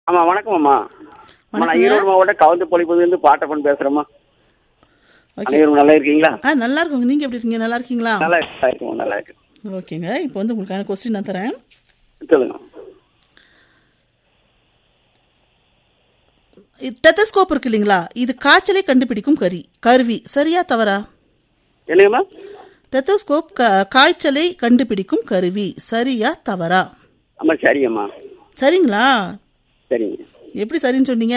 ஆமா வணக்கம் அம்மா அம்மா, நான் ஈரோடு மாவட்டம் கவுந்து பொழிப்புலேருந்து பாட்டப்பன் பேசுறேம்மா ஓகே அனைவரும் நல்லா இருக்கீங்களா ஆ நல்லா இருக்குங்க நீங்கள் எப்படி இருக்கீங்க நல்லா இருக்கீங்களா நல்லா நல்லா இருக்குமா நல்லா இருக்கு ஓகேங்க இப்போ வந்து உங்களுக்கான கொஸ்டின் நான் தரேன் சொல்லுங்க டெத்தஸ்கோப் இருக்கு இல்லைங்களா இது காய்ச்சலை கண்டுபிடிக்கும் கரி கருவி சரியா தவறா என்னங்கம்மா டெத்தஸ்கோப் க- காய்ச்சலை கண்டுபிடிக்கும் கருவி சரியா தவறா அம்மா சரியம்மா சரிங்களா சரிங்க எப்படி சரின்னு சொன்னீங்க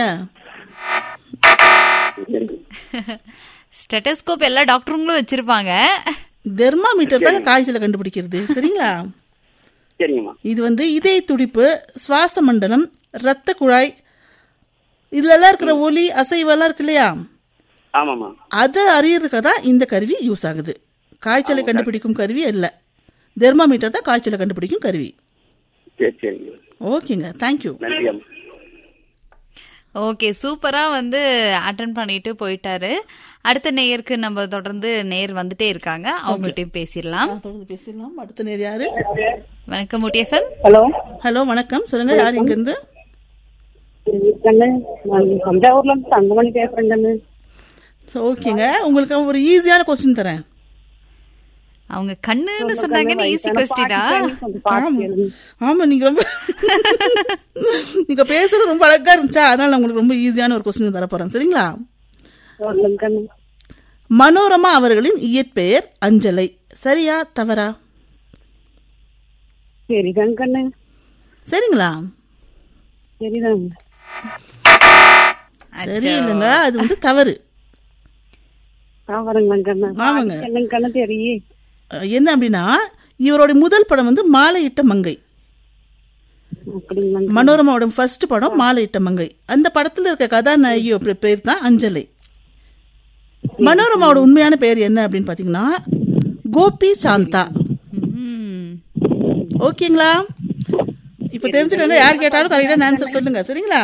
சரிங்க ஸ்டெட்டஸ்கோப் எல்லா டாக்டருங்களும் வச்சிருப்பாங்க தெர்மாமீட்டர் தான் காய்ச்சலை கண்டுபிடிக்கிறது சரிங்களா சரிங்கம்மா இது வந்து இதய துடிப்பு சுவாச மண்டலம் இரத்த குழாய் இதுல எல்லாம் இருக்கிற ஒலி அசைவெல்லாம் இருக்கு இல்லையா ஆமாம்மா அதை அறியறதுக்காக தான் இந்த கருவி யூஸ் ஆகுது காய்ச்சலை கண்டுபிடிக்கும் கருவி இல்லை தெர்மாமீட்டர் தான் காய்ச்சலை கண்டுபிடிக்கும் கருவி சரி சரிங்க ஓகேங்க தேங்க்யூ நன்றி அம்மா ஓகே சூப்பரா வந்து அட்டன் பண்ணிட்டு போயிட்டாரு அடுத்த நேயருக்கு நம்ம தொடர்ந்து நேயர் வந்துட்டே இருக்காங்க அவங்கள்ட்டயும் பேசிடலாம் தொடர்ந்து பேசிடலாம் அடுத்த நேர் யாரு வணக்கம் முட்டி எஃப்எம் ஹலோ ஹலோ வணக்கம் சொல்லுங்க யார் இங்க இருந்து கண்ணு நான் தஞ்சாவூர்ல இருந்து தங்கமணி பேசுறேன் கண்ணு ஓகேங்க உங்களுக்கு ஒரு ஈஸியான கொஸ்டின் தரேன் அவங்க கண்ணுன்னு சொன்னாங்கன்னு ஈஸி கொஸ்டினா கொஞ்சம் பாட்டு ஆமா. கேளுங்க. ஆமா நீங்க ரொம்ப நீங்க பேசுறது ரொம்ப அழகா இருந்துச்சா அதனால நான் உங்களுக்கு ரொம்ப ஈஸியான ஒரு கொஸ்டின் தர போறேன் சரிங்களா சொல்லுங்க கண்ணு மனோரமா அவர்களின் இயற்பெயர் அஞ்சலை சரியா தவறா சரிதாங்க கண்ணு சரிங்களா சரிதாங்க சரி இல்லைங்க அது வந்து தவறு தாவரங்க கண்ணு ஆமாங்க. என்னங்க கண்ணு தெரியும் அஹ் என்ன அப்படின்னா இவருடைய முதல் படம் வந்து மாலையிட்ட மங்கை அப்படிங்களாங்க மனோரமாவோட ஃபர்ஸ்ட் படம் மாலையிட்ட மங்கை அந்த படத்துல இருக்க கதாநாயகி பேர் தான் அஞ்சலை மனோரமாவோட உண்மையான பெயர் என்ன அப்படின்னு பாத்தீங்கன்னா கோபி சாந்தா ம். ஓகேங்களா இப்ப தெரிஞ்சுக்கோங்க யார் கேட்டாலும் கரெக்டான ஆன்சர் சொல்லுங்க சரிங்களா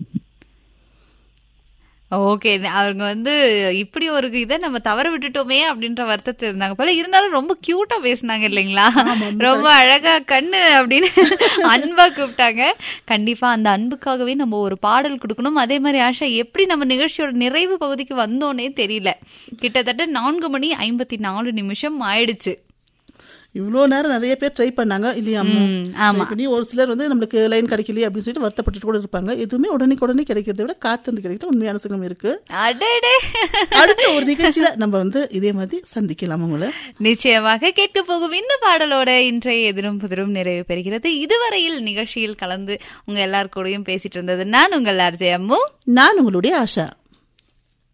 ஓகே அவங்க வந்து இப்படி ஒரு இதை நம்ம தவற விட்டுட்டோமே அப்படின்ற வருத்தத்தில் இருந்தாங்க போல இருந்தாலும் ரொம்ப கியூட்டா பேசுனாங்க இல்லைங்களா ரொம்ப அழகா கண்ணு அப்படின்னு அன்பா கூப்பிட்டாங்க கண்டிப்பா அந்த அன்புக்காகவே நம்ம ஒரு பாடல் கொடுக்கணும் அதே மாதிரி ஆஷா எப்படி நம்ம நிகழ்ச்சியோட நிறைவு பகுதிக்கு வந்தோன்னே தெரியல கிட்டத்தட்ட நான்கு மணி ஐம்பத்தி நாலு நிமிஷம் ஆயிடுச்சு இவ்வளோ நேரம் நிறைய பேர் ட்ரை பண்ணாங்க இல்லையா அம்மு? ம், ஆமா. Try பண்ணி ஒரு சிலர் வந்து நம்மளுக்கு லைன் கிடைக்கலையே அப்படின்னு சொல்லிட்டு வருத்தப்பட்டுட்டு கூட இருப்பாங்க எதுவுமே உடனே உடனே கிடைக்கிறத விட காத்திருந்து கிடைக்கிற உண்மையான சுகம் இருக்கு அடடே அடுத்த ஒரு நிகழ்ச்சியில நம்ம வந்து இதே மாதிரி சந்திக்கலாம் உங்களை நிச்சயமாக கேட்க போகும் இந்த பாடலோட இன்றைய எதிரும் புதிரும் நிறைவு பெறுகிறது இதுவரையில் நிகழ்ச்சியில் கலந்து உங்க எல்லார் கூடயும் பேசிட்டு இருந்தது நான் உங்கள் ஆர்ஜே அம்மு நான் உங்களுடைய ஆஷா